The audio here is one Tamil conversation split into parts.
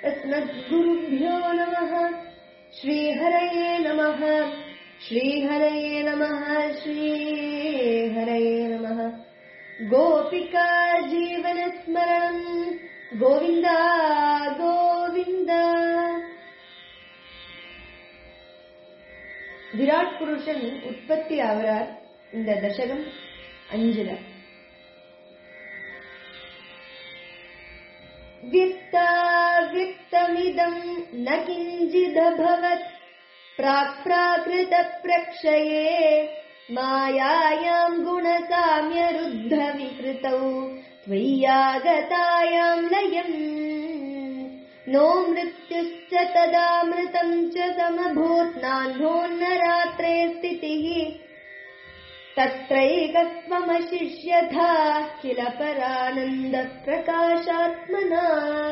अस्मद्गुरुभ्यो नमः श्रीहरये नमः श्रीहरये नमः श्रीहरये नमः गोपिका जीवनस्मरणम् गोविन्द गोविन्द விராட் புருஷன் உற்பத்தி ஆகிறார் இந்த தசகம் அஞ்சுல वित्तावित्तमिदम् न किञ्चिदभवत् प्राक्प्राकृतप्रक्षये मायायाम् गुणसाम्यरुद्धविकृतौ त्वय्यागतायाम् लयम् नो मृत्युश्च तदामृतम् च समभूत् नान्धोन्नरात्रे स्थितिः तत्रैकत्वमशिष्यथा किल परानन्दप्रकाशात्मना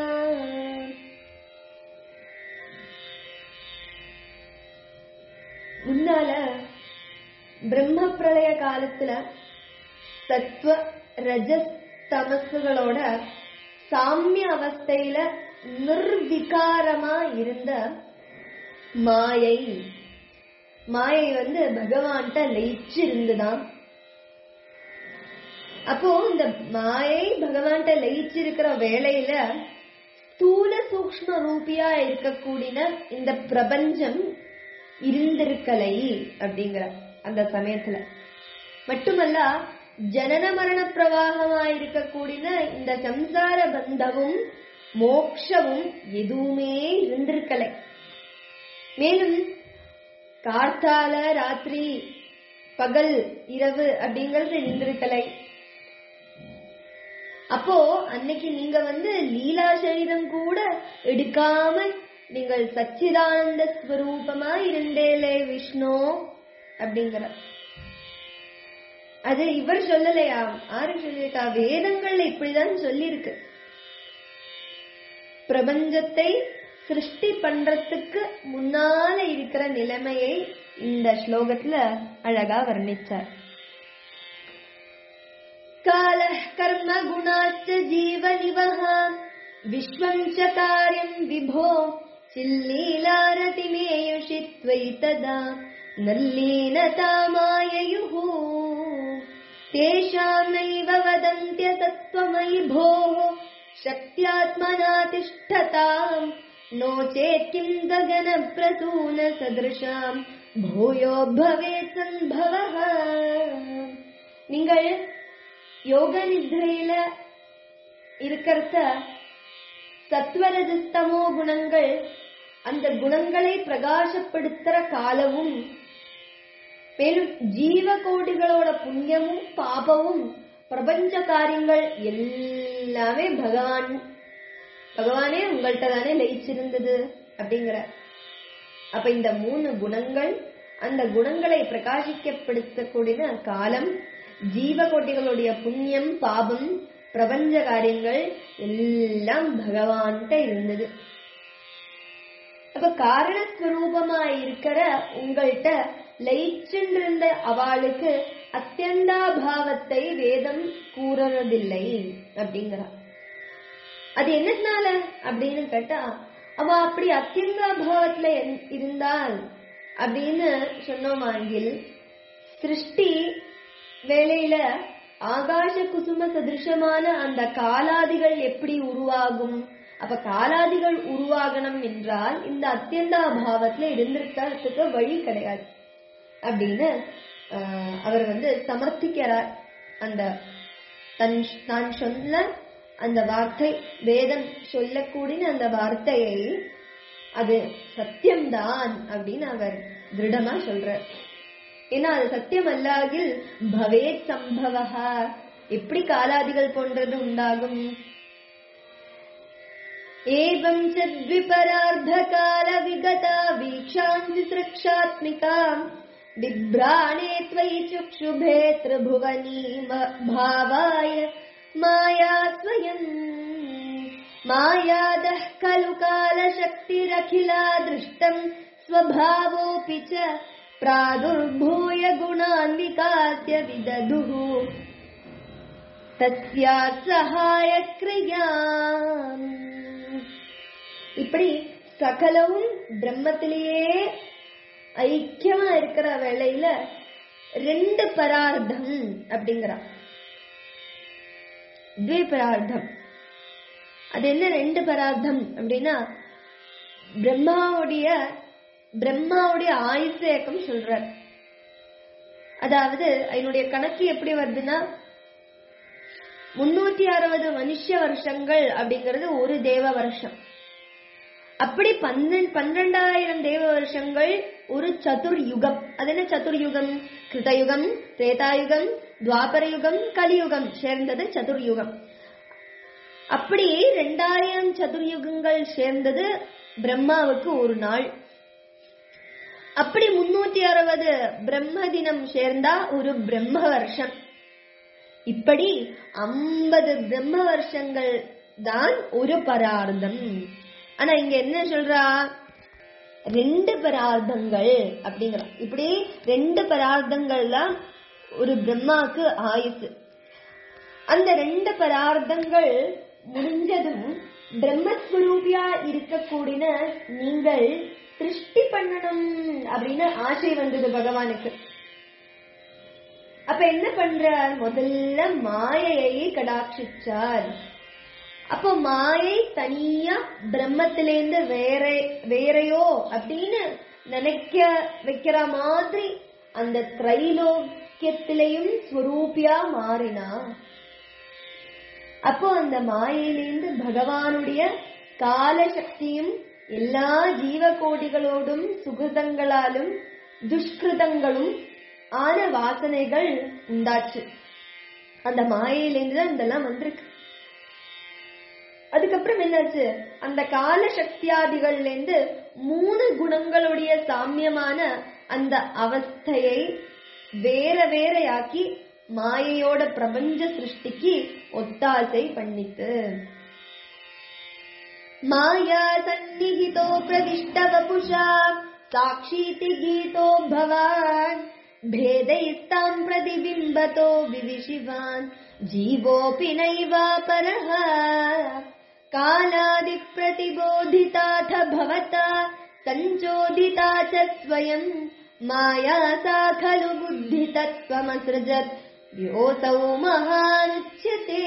முன்னால பிரம்ம பிரளய காலத்துல சத்வ ரஜஸ் தமசுகளோட சாமிய அவஸ்தையில நிர்விகாரமா இருந்த மாயை மாயை வந்து பகவான்கிட்ட லயிச்சு இருந்துதான் அப்போ இந்த மாயை பகவான்கிட்ட லயிச்சு இருக்கிற வேளையில ஸ்தூல சூக்ம ரூபியா இருக்கக்கூடிய இந்த பிரபஞ்சம் இருந்திருக்கலை அப்படிங்கிற அந்த சமயத்துல மட்டுமல்ல ஜனன மரண பிரவாகமா இருக்கக்கூடிய இந்த சம்சார பந்தமும் மோக்ஷமும் எதுவுமே இருந்திருக்கலை மேலும் கார்த்தால ராத்திரி பகல் இரவு அப்படிங்கறது இருந்திருக்கலை அப்போ அன்னைக்கு நீங்க வந்து லீலா சரீரம் கூட எடுக்காம நீங்கள் சச்சிதானந்த ஸ்வரூபமா இருந்தேலே விஷ்ணு அப்படிங்கிற அது இவர் சொல்லலையா ஆறு சொல்லியிருக்கா வேதங்கள்ல இப்படிதான் சொல்லியிருக்கு பிரபஞ்சத்தை சிருஷ்டி பண்றதுக்கு முன்னால இருக்கிற நிலைமையை இந்த ஸ்லோகத்துல அழகா வர்ணிச்சார் கால கர்ம குணாச்ச ஜீவனிவஹ விஸ்வம் ச காரியம் விபோ चिल्लीलारतिमेयुषि त्वयि तदा नल्लीनतामाययुः तेषाम् नैव वदन्त्य तत्त्वमयि भोः शक्त्यात्मना तिष्ठताम् नो चेत् किम् गगनप्रसूनसदृशाम् भूयो भवेत् सम्भवः நீங்கள் யோக நித்ரையில இருக்கிறத சத்வரஜஸ்தமோ குணங்கள் அந்த குணங்களை பிரகாசப்படுத்துற காலமும் மேலும் ஜீவ கோடிகளோட புண்ணியமும் பாபமும் பிரபஞ்ச காரியங்கள் எல்லாமே பகவான் பகவானே உங்கள்கிட்ட தானே லயிச்சிருந்தது அப்படிங்கிற அப்ப இந்த மூணு குணங்கள் அந்த குணங்களை பிரகாசிக்கப்படுத்தக்கூடிய காலம் ஜீவகோட்டிகளுடைய புண்ணியம் பாபம் பிரபஞ்ச காரியங்கள் எல்லாம் பகவான்கிட்ட இருந்தது அப்ப காரணஸ்வரூபமா இருக்கிற உங்கள்கிட்ட லயிச்சென்றிருந்த அவளுக்கு அத்தியந்தாபாவத்தை வேதம் கூறறதில்லை அப்படிங்கிறார் அது என்னதுனால அப்படின்னு கேட்டா அவ அப்படி அத்தியந்தாபாவத்துல இருந்தால் அப்படின்னு சொன்னோமாங்கில் சிருஷ்டி வேலையில ஆகாச குசும சதிருஷமான அந்த காலாதிகள் எப்படி உருவாகும் அப்ப காலாதிகள் உருவாகணும் என்றால் இந்த அத்தியந்தாபாவத்துல இருந்திருக்கிறதுக்கு வழி கிடையாது அப்படின்னு அவர் வந்து சமர்ப்பிக்கிறார் அந்த தன் தான் சொன்ன அந்த வார்த்தை வேதம் சொல்லக்கூடிய அந்த வார்த்தையை அது சத்தியம்தான் அப்படின்னு அவர் திருடமா சொல்றார் ஏன்னா அது சத்தியம் அல்லாகில் பவேத் சம்பவா எப்படி காலாதிகள் போன்றது உண்டாகும் ஏவம் சத்விபரார்த்த கால விகதா வீக்ஷாந்தி சிருக்ஷாத்மிகா बिभ्राणे त्वयि चुक्षुभे त्रिभुवनी भावाय माया स्वयम् मायादः खलु कालशक्तिरखिला दृष्टम् स्वभावोऽपि च प्रादुर्भूय गुणान् विकास्य विदधुः तस्यात् सहायक्रियाम् இப்படி சகலவும் பிரம்மத்திலேயே ஐக்கியமா இருக்கிற வேளையில ரெண்டு பரார்த்தம் அப்படிங்கிறா பரார்த்தம் அது என்ன ரெண்டு பரார்த்தம் அப்படின்னா பிரம்மாவுடைய பிரம்மாவுடைய ஆயுச இயக்கம் சொல்றார் அதாவது அதனுடைய கணக்கு எப்படி வருதுன்னா முன்னூத்தி அறுபது மனுஷ வருஷங்கள் அப்படிங்கிறது ஒரு தேவ வருஷம் அப்படி பன்னெண்டு பன்னிரெண்டாயிரம் தேவ வருஷங்கள் ஒரு சதுர் யுகம் அது என்ன சதுர் யுகம் கிருதயுகம் திரேதாயுகம் துவாபர யுகம் கலியுகம் சேர்ந்தது சதுர் யுகம் அப்படி ரெண்டாயிரம் சதுர்யுகங்கள் சேர்ந்தது பிரம்மாவுக்கு ஒரு நாள் அப்படி முன்னூத்தி அறுபது பிரம்ம தினம் சேர்ந்தா ஒரு பிரம்ம வருஷம் இப்படி ஐம்பது பிரம்ம வருஷங்கள் தான் ஒரு பரார்த்தம் ஆனா இங்க என்ன சொல்றா ரெண்டு பரார்த்தங்கள் அப்படிங்கிற இப்படி ரெண்டு பரார்த்தங்கள்லாம் ஒரு பிரம்மாக்கு ஆயுசு அந்த ரெண்டு பரார்த்தங்கள் முடிஞ்சதும் பிரம்மஸ்வரூபியா இருக்கக்கூடிய நீங்கள் சிருஷ்டி பண்ணணும் அப்படின்னு ஆசை வந்தது பகவானுக்கு அப்ப என்ன பண்றார் முதல்ல மாயையை கடாட்சிச்சார் அப்போ மாயை தனியா பிரம்மத்திலேருந்து வேற வேறையோ அப்படின்னு நினைக்க வைக்கிற மாதிரி அந்த திரைலோக்கியத்திலையும் ஸ்வரூபியா மாறினா அப்போ அந்த மாயையிலிருந்து பகவானுடைய கால சக்தியும் எல்லா ஜீவகோடிகளோடும் சுகிருதங்களாலும் துஷ்கிருதங்களும் ஆன வாசனைகள் உண்டாச்சு அந்த மாயையிலேருந்து தான் இதெல்லாம் வந்திருக்கு அதுக்கப்புறம் என்னாச்சு அந்த கால சக்தியாதிகள்ல இருந்து மூணு குணங்களுடைய சாமியமான அந்த அவஸ்தையை வேற வேறையாக்கி மாயையோட பிரபஞ்ச சிருஷ்டிக்கு ஒத்தாசை பண்ணித்து மாயா சந்நிகிதோ பிரவிஷ்ட வபுஷா சாட்சீதி கீதோ பவான் भेदैस्ताम् प्रतिबिम्बतो विविशिवान् जीवोऽपि नैवापरः कालादिप्रतिबोधिताथ भवता सञ्चोदिता च स्वयम् माया सा खलु बुद्धितत्त्वमसृजत् योऽसौ महानुच्यते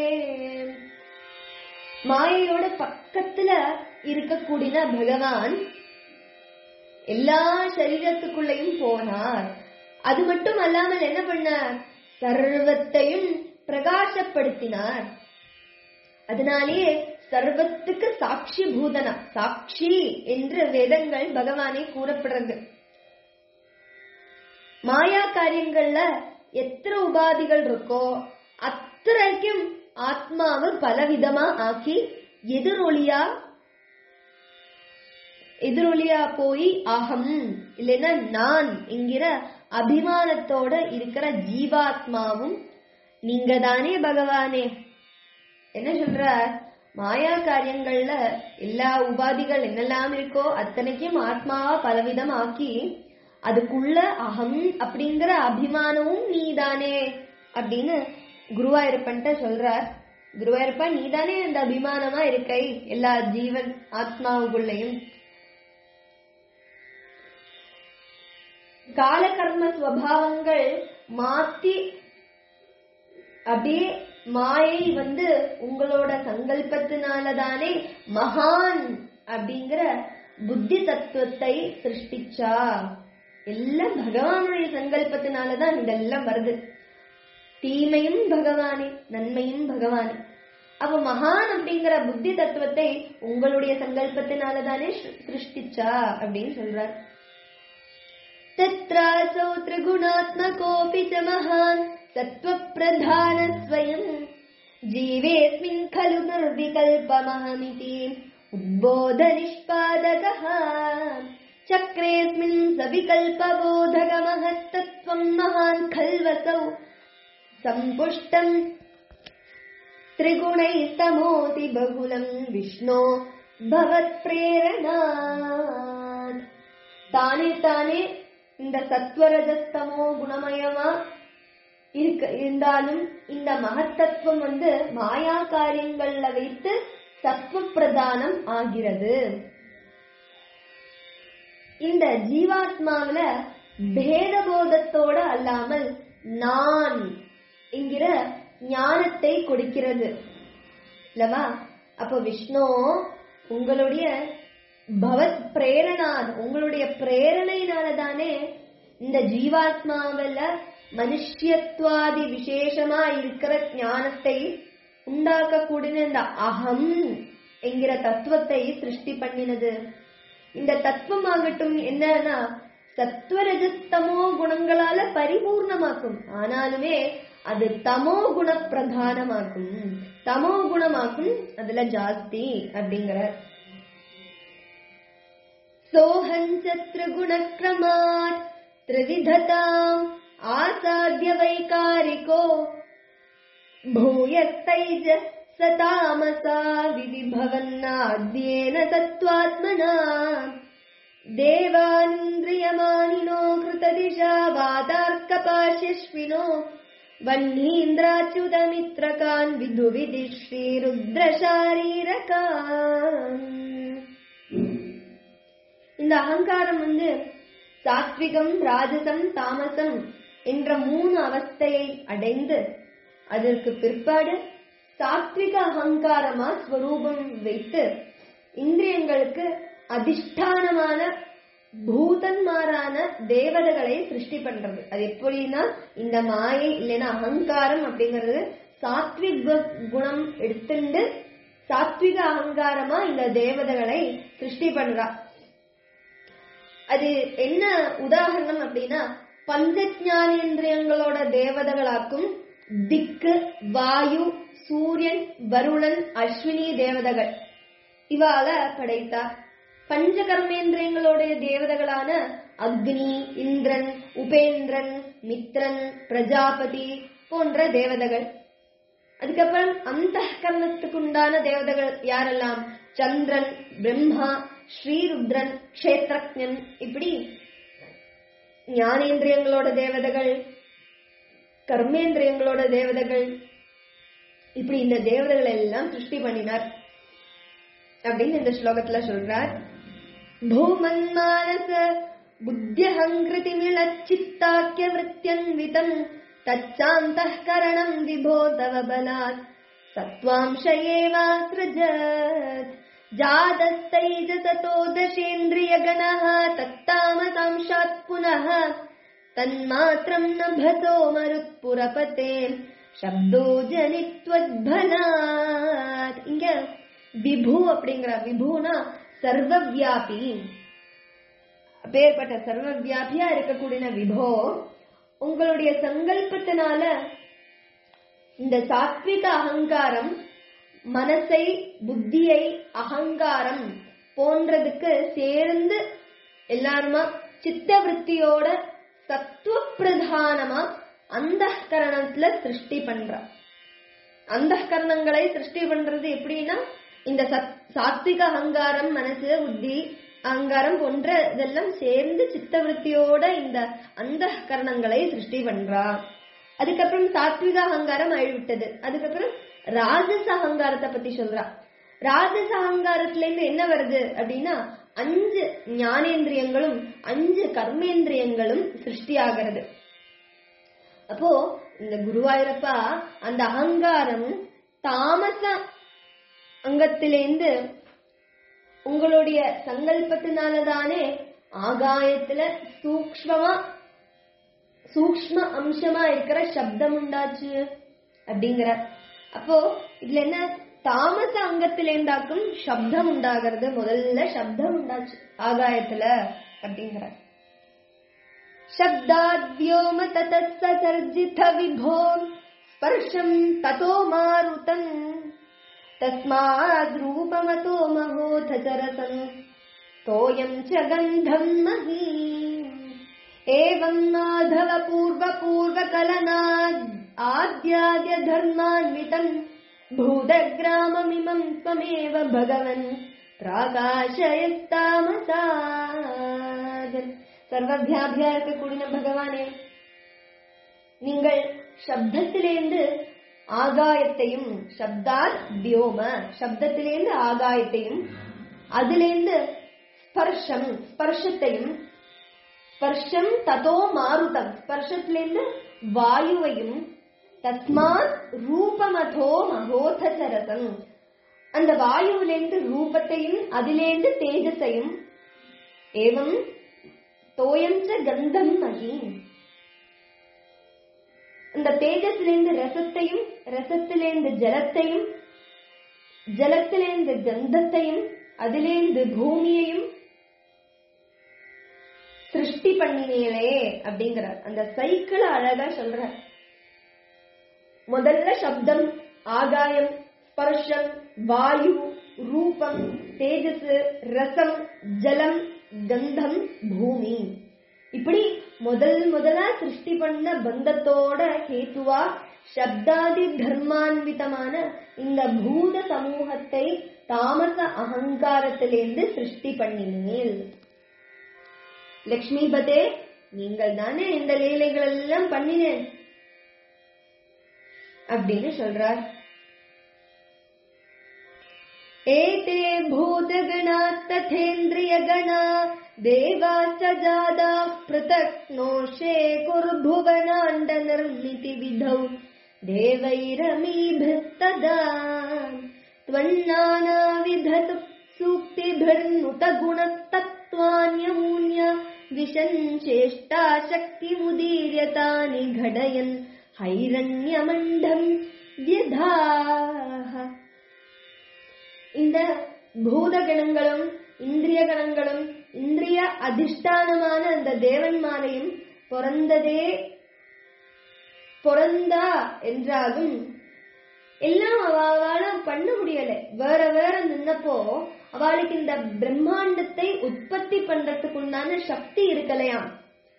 மாயையோட பக்கத்துல இருக்கக்கூடிய பகவான் எல்லா சரீரத்துக்குள்ளேயும் போனார் அது மட்டும் அல்லாமல் என்ன பண்ணார் சர்வத்தையும் பிரகாசப்படுத்தினார் அதனாலேயே சர்வத்துக்கு சாட்சி பூதனா சாட்சி என்று வேதங்கள் பகவானை கூறப்படுறது மாயா காரியங்கள்ல எத்தனை உபாதிகள் இருக்கோ அத்தனைக்கும் ஆத்மாவை பலவிதமா ஆக்கி எதிரொலியா எதிரொலியா போய் அகம் இல்லைன்னா நான் என்கிற அபிமானத்தோட இருக்கிற ஜீவாத்மாவும் நீங்க தானே பகவானே என்ன சொல்ற மாயா காரியங்கள்ல எல்லா உபாதிகள் என்னெல்லாம் இருக்கோ அத்தனைக்கும் ஆத்மாவா பலவிதம் ஆக்கி அதுக்குள்ள அகம் அப்படிங்கிற அபிமானமும் நீதானே அப்படின்னு குருவாயிருப்பன்ட்ட சொல்றார் குருவாயிருப்பா நீதானே அந்த அபிமானமா இருக்கை எல்லா ஜீவன் ஆத்மாவுக்குள்ளேயும் காலகர்ம ஸ்வபாவங்கள் மாத்தி அப்படியே மாயை வந்து உங்களோட சங்கல்பத்தினாலதானே மகான் அப்படிங்கிற புத்தி தத்துவத்தை சிருஷ்டிச்சா எல்லாம் பகவானுடைய சங்கல்பத்தினாலதான் இதெல்லாம் வருது தீமையும் பகவானே நன்மையும் பகவானே அப்ப மகான் அப்படிங்கிற புத்தி தத்துவத்தை உங்களுடைய சங்கல்பத்தினாலதானே சிருஷ்டிச்சா அப்படின்னு சொல்றார் तत्रासौ त्रिगुणात्मकोऽपि च महान् सत्त्वप्रधानस्वयम् जीवेऽस्मिन् खलु निर्विकल्पमहमिति उद्बोधनिष्पादकः चक्रेऽस्मिन् सविकल्पबोधकमहत्तत्त्वम् महान् खल्वसौ सम्पुष्टम् त्रिगुणैस्तमोति बहुलम् विष्णो भवत्प्रेरणात् தானே தானே இந்த சத்வரஜஸ்தமோ குணமயமா இருக்க இருந்தாலும் இந்த மகத்தத்துவம் வந்து மாயா காரியங்கள்ல வைத்து சத்துவ பிரதானம் ஆகிறது இந்த ஜீவாத்மாவில பேதபோதத்தோட அல்லாமல் நான் என்கிற ஞானத்தை கொடுக்கிறது இல்லவா அப்போ விஷ்ணு உங்களுடைய பவத் பிரேரணாத் உங்களுடைய பிரேரணையினால தானே இந்த ஜீவாத்மாவில மனுஷ்யத்வாதி விசேஷமா இருக்கிற ஞானத்தை உண்டாக்கக்கூடிய இந்த அகம் என்கிற தத்துவத்தை சிருஷ்டி பண்ணினது இந்த தத்துவம் ஆகட்டும் என்னன்னா சத்வரஜத்தமோ குணங்களால பரிபூர்ணமாக்கும் ஆனாலுமே அது தமோ குண பிரதானமாக்கும் தமோ குணமாக்கும் அதுல ஜாஸ்தி அப்படிங்கிற सोऽहञ्चत्रिगुणक्रमात् त्रिविधताम् आसाद्य वैकारिको भूयस्तैज स तामसा विविभवन्नाद्येन तत्त्वात्मना देवानिन्द्रियमानिनो कृतदिशा वातार्कपाशिष्विनो वह्नीन्द्राच्युतमित्रकान् विदुविधि श्रीरुद्रशारीरकान् இந்த அகங்காரம் வந்து சாத்விகம் ராஜசம் தாமசம் என்ற மூணு அவஸ்தையை அடைந்து அதற்கு பிற்பாடு சாத்விக அகங்காரமா ஸ்வரூபம் வைத்து இந்திரியங்களுக்கு அதிஷ்டானமான பூதன்மாரான தேவதைகளை சிருஷ்டி பண்றது அது எப்படின்னா இந்த மாயை இல்லைன்னா அகங்காரம் அப்படிங்கிறது சாத்விக குணம் எடுத்துண்டு சாத்விக அகங்காரமா இந்த தேவதைகளை சிருஷ்டி பண்றா அது என்ன உதாரணம் அப்படின்னா பஞ்ச ஞானேந்திரியங்களோட தேவதைகளாக்கும் திக்கு வாயு சூரியன் வருணன் அஸ்வினி தேவதைகள் இவால படைத்தார் பஞ்ச கர்மேந்திரியங்களுடைய தேவதைகளான அக்னி இந்திரன் உபேந்திரன் மித்ரன் பிரஜாபதி போன்ற தேவதைகள் அதுக்கப்புறம் அந்த கர்ணத்துக்கு உண்டான தேவதைகள் யாரெல்லாம் சந்திரன் பிரம்மா ஸ்ரீருத்ரன் க்ஷேத்ரஜன் இப்படி ஞானேந்திரியங்களோட தேவதைகள் கர்மேந்திரியங்களோட தேவதைகள் இப்படி இந்த தேவதைகள் எல்லாம் சிருஷ்டி பண்ணினார் அப்படின்னு இந்த ஸ்லோகத்துல சொல்றார் பூமன்மானச புத்தியஹங்கிருதி மிளச்சித்தாக்கிய விருத்தியன்விதம் தச்சாந்தகரணம் விபோ தவ பலாத் சத்வாம்ச ஏவாத்ரஜத் जातस्तैजसतो दशेन्द्रियगणः तत्तामसांशात् पुनः तन्मात्रम् नभसो मरुत्पुरपते शब्दो ஜனித்வத்பனாத் இங்க விபு அப்படிங்கிற விபுனா சர்வவியாபி அப்பேற்பட்ட சர்வவியாபியா இருக்கக்கூடிய விபோ உங்களுடைய சங்கல்பத்தினால இந்த சாத்விக அகங்காரம் மனசை புத்தியை அகங்காரம் போன்றதுக்கு சேர்ந்து எல்லாருமா சித்த விற்த்தியோட சத்துவ பிரதானமா அந்த கரணத்துல சிருஷ்டி பண்ற அந்த கரணங்களை சிருஷ்டி பண்றது எப்படின்னா இந்த சாத்விக அகங்காரம் மனசு புத்தி அகங்காரம் போன்ற இதெல்லாம் சேர்ந்து சித்த விற்த்தியோட இந்த அந்த கரணங்களை சிருஷ்டி பண்றா அதுக்கப்புறம் சாத்விக அகங்காரம் அழிவிட்டது அதுக்கப்புறம் ராஜச அகங்காரத்தை பத்தி சொல்றா ராஜச அகங்காரத்துல இருந்து என்ன வருது அப்படின்னா அஞ்சு ஞானேந்திரியங்களும் அஞ்சு கர்மேந்திரியங்களும் சிருஷ்டி ஆகிறது அப்போ இந்த குருவாயூரப்பா அந்த அகங்காரம் தாமச அங்கத்திலேந்து உங்களுடைய சங்கல்பத்தினாலதானே ஆகாயத்துல சூக்ஷ்மமா சூக்ஷ்ம அம்சமா இருக்கிற சப்தம் உண்டாச்சு அப்படிங்கிற அப்போ இதுல என்ன தாமச அங்கத்திலேந்தாக்கும் சப்தம் உண்டாகிறது முதல்ல சப்தம் உண்டாச்சு ஆகாயத்துல அப்படிங்கிற शब्दाद्योम ततत्सर्जित विभो स्पर्शम् ततो मारुतम् तस्माद्रूपमतो महोऽथ चरसम् तोयम् च गन्धम् मही एवम् माधव पूर्वपूर्वकलनाद् आद्याद्य धर्मान्वितम् भूतग्राममिमम् त्वमेव भगवन् प्राकाशयस्तामसाद சர்வவியாபியா இருக்கக்கூடிய பகவானே நீங்கள் சப்தத்திலேந்து ஆகாயத்தையும் சப்தாத் வியோம சப்தத்திலேருந்து ஆகாயத்தையும் அதிலேருந்து ஸ்பர்ஷம் ஸ்பர்ஷத்தையும் ஸ்பர்ஷம் ததோ மாருதம் ஸ்பர்ஷத்திலேருந்து வாயுவையும் தஸ்மாத் ரூபமதோ மகோதசரசம் அந்த வாயுவிலேருந்து ரூபத்தையும் அதிலேருந்து தேஜஸையும் ஏவம் தோயம் ச கந்தம் மகி அந்த தேஜஸிலேருந்து ரசத்தையும் ரசத்திலேருந்து ஜலத்தையும் ஜலத்திலேருந்து கந்தத்தையும் அதிலேருந்து பூமியையும் சிருஷ்டி பண்ணினீங்களே அப்படிங்கிறார் அந்த சைக்கிள் அழகா சொல்ற முதல்ல சப்தம் ஆகாயம் ஸ்பர்ஷம் வாயு ரூபம் தேஜஸ் ரசம் ஜலம் கந்தம் பூமி இப்படி முதல் முதலா சிருஷ்டி பண்ண பந்தத்தோட ஹேத்துவா சப்தாதி தர்மான்விதமான இந்த பூத சமூகத்தை தாமச அகங்காரத்திலிருந்து சிருஷ்டி பண்ணினீள் லக்ஷ்மிபதே நீங்கள் தானே இந்த லீலைகள் எல்லாம் பண்ணினேன் அப்படின்னு சொல்றார் एते भूतगणास्तथेन्द्रियगणा देवाश्च जादाः पृथक् नोषे कुर्भुवनाण्डनिर्मितिविधौ देवैरमीभिस्तदा त्वन्नानाविधतु सूक्तिभिर्नुत गुणस्तत्त्वान्यमूल्य विशन् चेष्टा शक्तिमुदीर्यतानि घटयन् हैरण्यमण्डम् व्यधाः இந்த பூத கணங்களும் இந்திரிய கணங்களும் இந்திரிய அதிஷ்டானமான அந்த தேவன்மாரையும் பிறந்ததே பிறந்தா என்றாலும் எல்லாம் அவளால பண்ண முடியல வேற வேற நின்னப்போ அவளுக்கு இந்த பிரம்மாண்டத்தை உற்பத்தி பண்றதுக்கு உண்டான சக்தி இருக்கலையாம்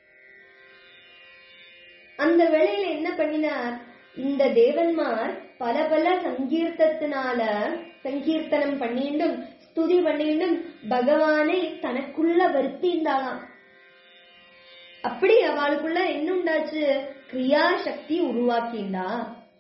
அந்த வேளையில என்ன பண்ணினார் இந்த தேவன்மார் பல பல சங்கீர்த்தத்தினால சங்கீர்த்தனம் பண்ணிண்டும் ஸ்துதி பண்ணிண்டும் பகவானை தனக்குள்ள வருத்திண்டாளாம் அப்படி அவளுக்குள்ள என்ன உண்டாச்சு கிரியா சக்தி உருவாக்கிண்டா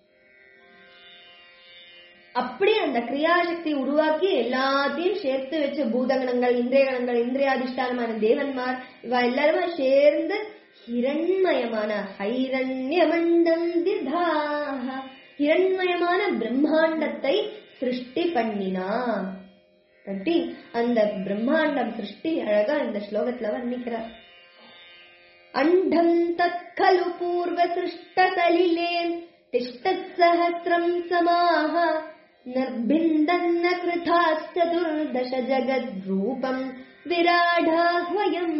அப்படி அந்த கிரியாசக்தி உருவாக்கி எல்லாத்தையும் சேர்த்து வச்சு பூதகணங்கள் இந்திரிய கணங்கள் இந்திரியாதிஷ்டானமான தேவன்மார் இவ எல்லாருமே சேர்ந்து ஹிரண்மயமான ஹைரண்யமண்டம் விதாக ஹிரண்மயமான பிரம்மாண்டத்தை சிருஷ்டி பண்ணினா அப்படி அந்த பிரம்மாண்டம் சிருஷ்டி அழகா இந்த ஸ்லோகத்துல வர்ணிக்கிறார் அண்டம் தற்கலு பூர்வ சிருஷ்ட சலிலே திஷ்டத் சஹசிரம் சமாக निर्भिन्दन्न कृथाश्चतुर्दश जगद्रूपम् विराढाह्वयम्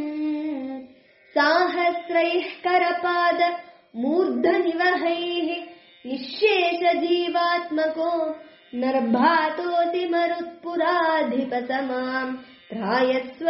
साहस्रैः करपाद मूर्धनिवहैः निःशेषजीवात्मको नर्भातोऽसि मरुत्पुराधिपसमाम् त्रायस्व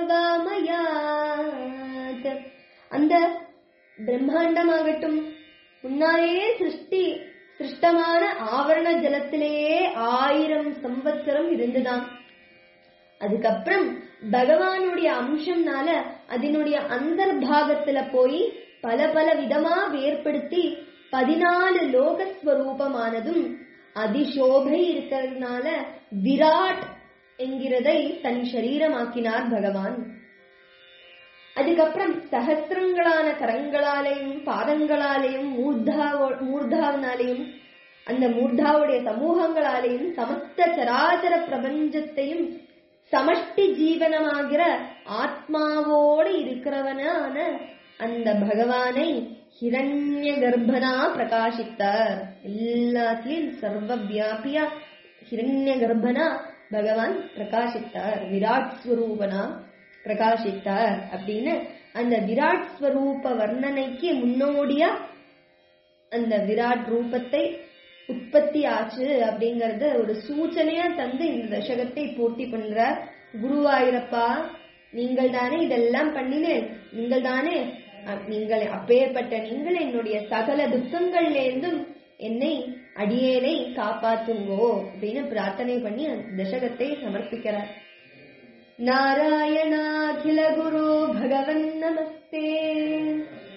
सर्वामयात् அந்த பிரம்மாண்டமாகட்டும் முன்னாலேயே சிருஷ்டி சிருஷ்டமான ஆவரண ஜலத்திலேயே ஆயிரம் சம்பத்சரம் இருந்துதான் அதுக்கப்புறம் பகவானுடைய அம்சம்னால அதனுடைய அந்தர்பாகத்துல போய் பல பல விதமா வேர்படுத்தி பதினாலு லோகஸ்வரூபமானதும் அதிசோபை இருக்கிறதுனால விராட் என்கிறதை தன் சரீரமாக்கினார் பகவான் அதுக்கப்புறம் சகசிரங்களான கரங்களாலேயும் பாதங்களாலேயும் மூர்தாவோ மூர்தாவினாலேயும் அந்த மூர்தாவுடைய சமூகங்களாலேயும் சமஸ்த சராச்சர பிரபஞ்சத்தையும் சமஷ்டி ஜீவனமாகிற ஆத்மாவோடு இருக்கிறவனான அந்த பகவானை ஹிரண்ய கர்ப்பனா பிரகாசித்தார் எல்லாத்திலையும் சர்வ வியாபியா ஹிரண்ய கர்ப்பனா பகவான் பிரகாசித்தார் விராட் ஸ்வரூபனா பிரகாசித்தார் அப்படின்னு அந்த விராட் ஸ்வரூப வர்ணனைக்கு முன்னோடியா அந்த விராட் ரூபத்தை உற்பத்தி ஆச்சு அப்படிங்கறத ஒரு சூச்சனையா தந்து இந்த தசகத்தை பூர்த்தி பண்றார் குருவாயிரப்பா நீங்கள் தானே இதெல்லாம் பண்ணினேன் நீங்கள் தானே அ- நீங்கள் அப்பேற்பட்ட நீங்கள் என்னுடைய சகல துக்கங்கள்ல இருந்தும் என்னை அடியேனை காப்பாத்துங்கோ அப்படின்னு பிரார்த்தனை பண்ணி அந்த தசகத்தை சமர்ப்பிக்கிறார் नारायणाखिल गुरु भगवन् नमस्ते